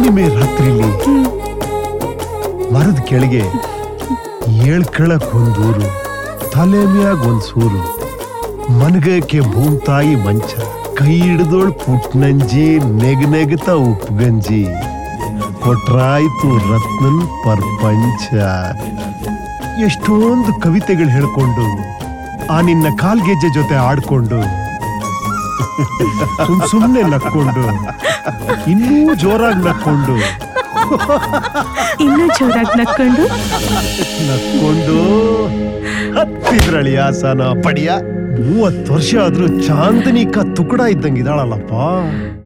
ಹುಣ್ಣಿಮೆ ರಾತ್ರಿಲಿ ಮರದ ಕೆಳಗೆ ಏಳ್ಕಳಕ್ ಒಂದೂರು ತಲೆ ಮ್ಯಾಗ ಒಂದ್ ಸೂರು ಮನ್ಗಕ್ಕೆ ಭೂಮ್ತಾಯಿ ಮಂಚ ಕೈ ಹಿಡ್ದೋಳ್ ಪುಟ್ನಂಜಿ ನೆಗ್ ನೆಗ್ತ ಉಪ್ಗಂಜಿ ಕೊಟ್ರಾಯ್ತು ರತ್ನನ್ ಪರ್ಪಂಚ ಎಷ್ಟೊಂದು ಕವಿತೆಗಳು ಹೇಳ್ಕೊಂಡು ಆ ನಿನ್ನ ಕಾಲ್ಗೆಜ್ಜೆ ಜೊತೆ ಆಡ್ಕೊಂಡು ಸುಮ್ ಸುಮ್ನೆ ನಕ್ಕೊಂಡು ಇನ್ನೂ ಜೋರಾಗಿ ನಕ್ಕೊಂಡು ಇನ್ನೂ ಜೋರಾಗಿ ನಕ್ಕೊಂಡು ನಕ್ಕೊಂಡು ಹತ್ತಿದ್ರಳಿ ಆಸನ ಪಡಿಯ ಮೂವತ್ತು ವರ್ಷ ಆದ್ರೂ ಚಾಂದನಿಕ ತುಕಡ ಇದ್ದಂಗಿದಾಳಲ್ಲಪ್ಪ